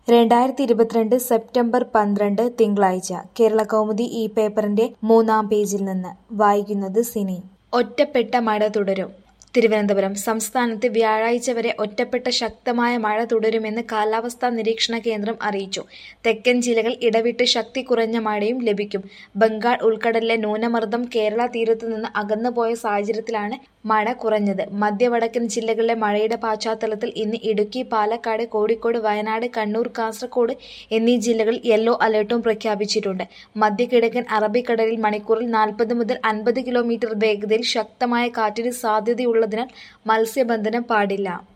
രണ്ടായിരത്തി ഇരുപത്തിരണ്ട് സെപ്റ്റംബർ പന്ത്രണ്ട് തിങ്കളാഴ്ച കേരളകൗമുദി ഈ പേപ്പറിന്റെ മൂന്നാം പേജിൽ നിന്ന് വായിക്കുന്നത് സിനി ഒറ്റപ്പെട്ട മഴ തുടരും തിരുവനന്തപുരം സംസ്ഥാനത്ത് വ്യാഴാഴ്ച വരെ ഒറ്റപ്പെട്ട ശക്തമായ മഴ തുടരുമെന്ന് കാലാവസ്ഥാ നിരീക്ഷണ കേന്ദ്രം അറിയിച്ചു തെക്കൻ ജില്ലകൾ ഇടവിട്ട് ശക്തി കുറഞ്ഞ മഴയും ലഭിക്കും ബംഗാൾ ഉൾക്കടലിലെ ന്യൂനമർദ്ദം കേരള തീരത്തു നിന്ന് അകന്നുപോയ സാഹചര്യത്തിലാണ് മഴ കുറഞ്ഞത് മധ്യവടക്കൻ ജില്ലകളിലെ മഴയുടെ പശ്ചാത്തലത്തിൽ ഇന്ന് ഇടുക്കി പാലക്കാട് കോഴിക്കോട് വയനാട് കണ്ണൂർ കാസർഗോഡ് എന്നീ ജില്ലകളിൽ യെല്ലോ അലർട്ടും പ്രഖ്യാപിച്ചിട്ടുണ്ട് മധ്യകിഴക്കൻ അറബിക്കടലിൽ മണിക്കൂറിൽ നാൽപ്പത് മുതൽ അൻപത് കിലോമീറ്റർ വേഗതയിൽ ശക്തമായ കാറ്റിന് സാധ്യതയുള്ളതിനാൽ മത്സ്യബന്ധനം പാടില്ല